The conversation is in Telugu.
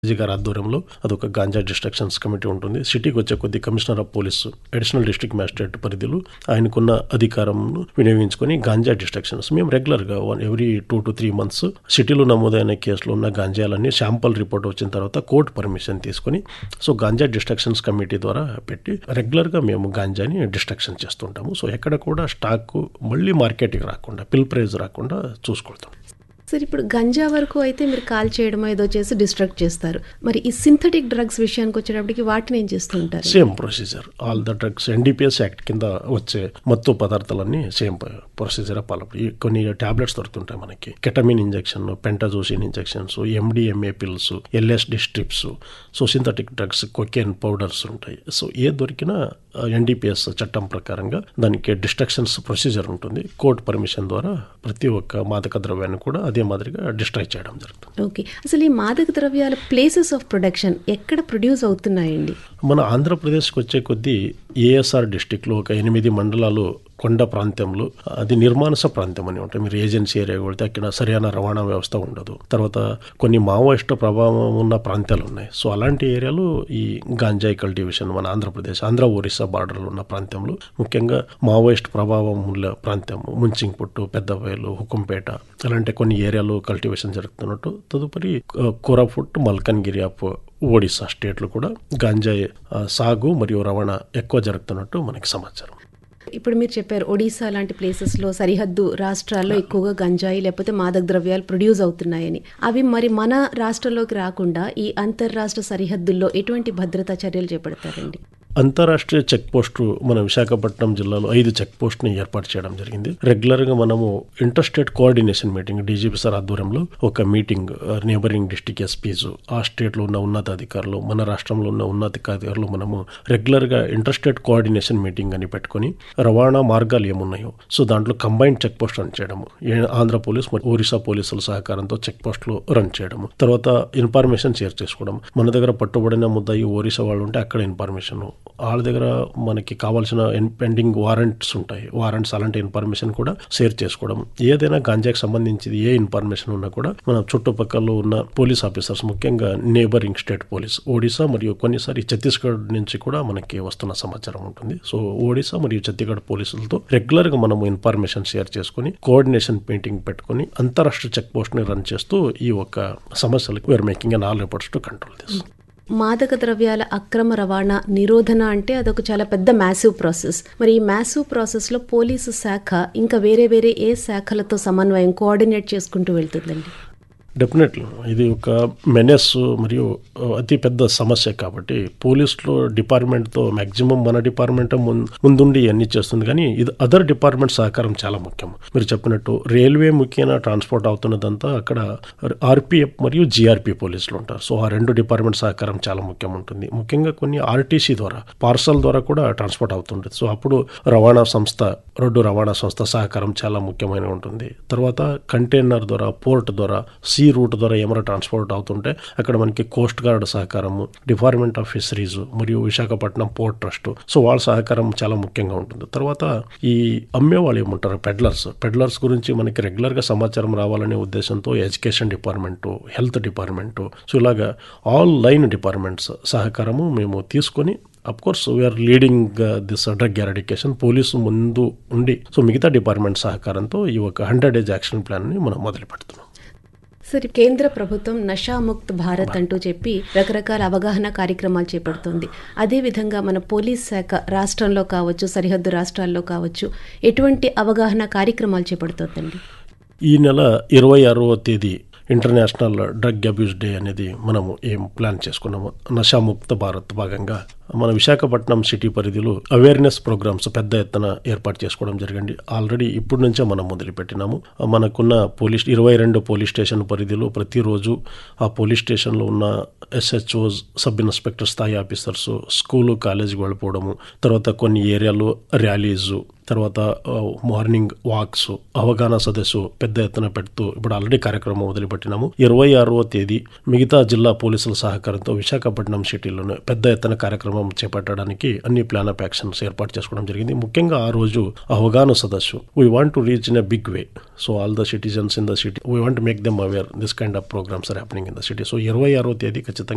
జి గారి ఆధ్వర్యంలో అదొక గాంజా డిస్ట్రక్షన్స్ కమిటీ ఉంటుంది సిటీకి వచ్చే కొద్ది commissioner of police additional district magistrate పరిధిలో ఆయనకున్న అధికారంను వినియోగించుకొని గాంజా డిస్ట్రక్షన్స్ మేము రెగ్యులర్గా one every two to three months సిటీలో నమోదైన కేసులో ఉన్న గాంజాలన్నీ శాంపుల్ రిపోర్ట్ వచ్చిన తర్వాత కోర్టు పర్మిషన్ తీసుకొని సో గాంజా డిస్ట్రక్షన్స్ కమిటీ ద్వారా పెట్టి రెగ్యులర్గా మేము గాంజాని డిస్ట్రక్షన్ చేస్తుంటాము సో ఎక్కడ కూడా స్టాక్ మళ్ళీ మార్కెట్కి రాకుండా పిల్ ప్రైజ్ రాకుండా చూసుకుంటాం సార్ ఇప్పుడు గంజా వరకు అయితే మీరు కాల్ చేయడం ఏదో చేసి డిస్ట్రాక్ట్ చేస్తారు మరి ఈ సింథటిక్ డ్రగ్స్ విషయానికి వచ్చేటప్పటికి వాటిని ఏం చేస్తూ ఉంటారు same procedure all the drugs NDPS act కింద వచ్చే మత్తు పదార్థాలన్నీ సేమ్ ప్రొసీజర్ పాలపడి కొన్ని టాబ్లెట్స్ దొరుకుతుంటాయి మనకి ketamine injection pentazocine injections MDMA pills LSD strips so synthetic drugs cocaine powders ఉంటాయి సో ఏ దొరికినా ఎన్డీపీఎస్ చట్టం ప్రకారంగా దానికి డిస్ట్రక్షన్స్ ప్రొసీజర్ ఉంటుంది కోర్టు పర్మిషన్ ద్వారా ప్రతి ఒక్క మాదక ద్రవ్యాన్ని కూడా అదే మాదిరిగా డిస్ట్రాయ్ చేయడం జరుగుతుంది ఓకే అసలు ఈ మాదక ద్రవ్యాల ప్లేసెస్ ఆఫ్ ప్రొడక్షన్ ఎక్కడ ప్రొడ్యూస్ అవుతున్నాయండి మన ఆంధ్రప్రదేశ్కి వచ్చే కొద్దీ ఏఎస్ఆర్ డిస్టిక్లో ఒక ఎనిమిది మండలాలు కొండ ప్రాంతంలో అది నిర్మానుస ప్రాంతం అని ఉంటాయి మీరు ఏజెన్సీ ఏరియా కొడితే అక్కడ సరైన రవాణా వ్యవస్థ ఉండదు తర్వాత కొన్ని మావోయిస్టు ప్రభావం ఉన్న ప్రాంతాలు ఉన్నాయి సో అలాంటి ఏరియాలు ఈ గాంజాయి కల్టివేషన్ మన ఆంధ్రప్రదేశ్ ఆంధ్ర ఒరిస్సా బార్డర్లో ఉన్న ప్రాంతంలో ముఖ్యంగా మావోయిస్ట్ ప్రభావం ఉన్న ప్రాంతం ముంచింగ్పుట్టు పెద్దబయలు హుకుంపేట అలాంటి కొన్ని ఏరియాలో కల్టివేషన్ జరుగుతున్నట్టు తదుపరి కోరాపుట్ మల్కన్గిరి ఆఫ్ ఒడిస్సా స్టేట్లు కూడా గాంజాయి సాగు మరియు రవాణా ఎక్కువ జరుగుతున్నట్టు మనకి సమాచారం ఇప్పుడు మీరు చెప్పారు ఒడిశా లాంటి ప్లేసెస్లో సరిహద్దు రాష్ట్రాల్లో ఎక్కువగా గంజాయి లేకపోతే మాదక ద్రవ్యాలు ప్రొడ్యూస్ అవుతున్నాయని అవి మరి మన రాష్ట్రంలోకి రాకుండా ఈ అంతర్రాష్ట్ర సరిహద్దుల్లో ఎటువంటి భద్రతా చర్యలు చేపడతారండి అంతరాష్ట్రీయ చెక్ పోస్టు మన విశాఖపట్నం జిల్లాలో ఐదు చెక్ పోస్ట్ని ఏర్పాటు చేయడం జరిగింది రెగ్యులర్గా మనము inter state coordination meeting DGP sir ఆధ్వర్యంలో ఒక మీటింగ్ నేబరింగ్ డిస్టిక్ ఎస్పీస్ ఆ స్టేట్లో ఉన్న ఉన్నతాధికారులు మన రాష్ట్రంలో ఉన్న ఉన్నతాధికారులు మనము రెగ్యులర్గా ఇంటర్ స్టేట్ కోఆర్డినేషన్ మీటింగ్ అని పెట్టుకొని రవాణా మార్గాలు ఏమున్నాయో సో దాంట్లో కంబైన్డ్ చెక్ పోస్ట్ రన్ చేయడము ఆంధ్ర పోలీస్ మరియు ఒరిస్సా పోలీసుల సహకారంతో చెక్ పోస్టులు రన్ చేయడము తర్వాత ఇన్ఫర్మేషన్ షేర్ చేసుకోవడం మన దగ్గర పట్టుబడిన ముద్దాయి ఒరిస్సా వాళ్ళు ఉంటే అక్కడ ఇన్ఫర్మేషన్ వాళ్ళ దగ్గర మనకి కావాల్సిన పెండింగ్ వారెంట్స్ ఉంటాయి వారెంట్స్ అలాంటి ఇన్ఫర్మేషన్ కూడా షేర్ చేసుకోవడం ఏదైనా గాంజాకి సంబంధించి ఏ ఇన్ఫర్మేషన్ ఉన్నా కూడా మన చుట్టుపక్కల ఉన్న పోలీస్ ఆఫీసర్స్ ముఖ్యంగా నేబరింగ్ స్టేట్ పోలీస్ ఒడిశా మరియు కొన్నిసారి ఛత్తీస్గఢ్ నుంచి కూడా మనకి వస్తున్న సమాచారం ఉంటుంది సో ఒడిశా మరియు ఛత్తీస్గఢ్ పోలీసులతో రెగ్యులర్ గా మనము ఇన్ఫర్మేషన్ షేర్ చేసుకుని కోఆర్డినేషన్ మీటింగ్ పెట్టుకుని అంతరాష్ట్ర చెక్ పోస్ట్ ని రన్ చేస్తూ ఈ ఒక్క సమస్యలకు వీఆర్ మేకింగ్ అన్ all efforts to control this మాదక ద్రవ్యాల అక్రమ రవాణా నిరోధన అంటే అదొక చాలా పెద్ద మ్యాసివ్ ప్రాసెస్ మరి ఈ మ్యాసివ్ ప్రాసెస్లో పోలీసు శాఖ ఇంకా వేరే వేరే ఏ శాఖలతో సమన్వయం కోఆర్డినేట్ చేసుకుంటూ వెళ్తుందండి డెఫినెట్లీ ఇది ఒక మెనెస్ మరియు అతి పెద్ద సమస్య కాబట్టి పోలీసులో డిపార్ట్మెంట్తో మ్యాక్సిమం మన డిపార్ట్మెంట్ ముందుండి అన్ని చేస్తుంది కానీ ఇది అదర్ డిపార్ట్మెంట్ సహకారం చాలా ముఖ్యం మీరు చెప్పినట్టు రైల్వే ముఖ్యమైన ట్రాన్స్పోర్ట్ అవుతున్నదంతా అక్కడ ఆర్పిఎఫ్ మరియు జిఆర్పి పోలీసులు ఉంటారు సో ఆ రెండు డిపార్ట్మెంట్ సహకారం చాలా ముఖ్యం ఉంటుంది ముఖ్యంగా కొన్ని ఆర్టీసీ ద్వారా పార్సల్ ద్వారా కూడా ట్రాన్స్పోర్ట్ అవుతుంటుంది సో అప్పుడు రవాణా సంస్థ రోడ్డు రవాణా సంస్థ సహకారం చాలా ముఖ్యమైన ఉంటుంది తర్వాత కంటైనర్ ద్వారా పోర్ట్ ద్వారా సీ రూట్ ద్వారా ఏమైనా ట్రాన్స్పోర్ట్ అవుతుంటే అక్కడ మనకి కోస్ట్ గార్డ్ సహకారము డిపార్ట్మెంట్ ఆఫ్ ఫిషరీస్ మరియు విశాఖపట్నం పోర్ట్ ట్రస్ట్ సో వాళ్ళ సహకారం చాలా ముఖ్యంగా ఉంటుంది తర్వాత ఈ అమ్మే వాళ్ళు ఏమంటారు పెడ్లర్స్ పెడ్లర్స్ గురించి మనకి రెగ్యులర్గా సమాచారం రావాలనే ఉద్దేశంతో education department health department so ఇలాగా ఆల్ లైన్ డిపార్ట్మెంట్స్ సహకారము మేము తీసుకొని of course we're leading this drug eradication police ముందు ఉండి సో మిగతా డిపార్ట్మెంట్ సహకారంతో ఈ ఒక హండ్రెడ్ డేస్ యాక్షన్ ప్లాన్ని మనం మొదలు పెడుతున్నాం సరే కేంద్ర ప్రభుత్వం నషాముక్త్ భారత్ అంటూ చెప్పి రకరకాల అవగాహన కార్యక్రమాలు చేపడుతోంది అదేవిధంగా మన పోలీస్ శాఖ రాష్ట్రంలో కావచ్చు సరిహద్దు రాష్ట్రాల్లో కావచ్చు ఎటువంటి అవగాహన కార్యక్రమాలు చేపడుతోందండి ఈ నెల ఇరవై ఆరవ తేదీ ఇంటర్నేషనల్ డ్రగ్ అబ్యూస్ డే అనేది మనము ఏం ప్లాన్ చేసుకున్నాము నషాముక్త భారత్ భాగంగా మన విశాఖపట్నం సిటీ పరిధిలో అవేర్నెస్ ప్రోగ్రామ్స్ పెద్ద ఎత్తున ఏర్పాటు చేసుకోవడం జరిగింది ఆల్రెడీ ఇప్పటి నుంచే మనం మొదలుపెట్టినాము మనకున్న పోలీస్ ఇరవై రెండు పోలీస్ స్టేషన్ పరిధిలో ప్రతిరోజు ఆ పోలీస్ స్టేషన్లో ఉన్న ఎస్హెచ్ఓస్ సబ్ ఇన్స్పెక్టర్ స్థాయి ఆఫీసర్స్ స్కూలు కాలేజీకి వెళ్ళిపోవడము తర్వాత కొన్ని ఏరియాలో ర్యాలీస్ తర్వాత మార్నింగ్ వాక్స్ అవగాహన సదస్సు పెద్ద ఎత్తున పెడుతూ ఇప్పుడు ఆల్రెడీ కార్యక్రమం మొదలుపెట్టినాము ఇరవై ఆరవ తేదీ మిగతా జిల్లా పోలీసుల సహకారంతో విశాఖపట్నం సిటీలోనే పెద్ద ఎత్తున కార్యక్రమం చేపట్టడానికి అన్ని ప్లాన్ ఆఫ్ యాక్షన్స్ ఏర్పాటు చేసుకోవడం జరిగింది ముఖ్యంగా ఆ రోజు అవగాహన సదస్సు we want to reach in a big way so all the citizens in the city we want make them aware this kind of programmes are happening in the city so ఇరవై ఆరో తేదీ ఖచ్చితంగా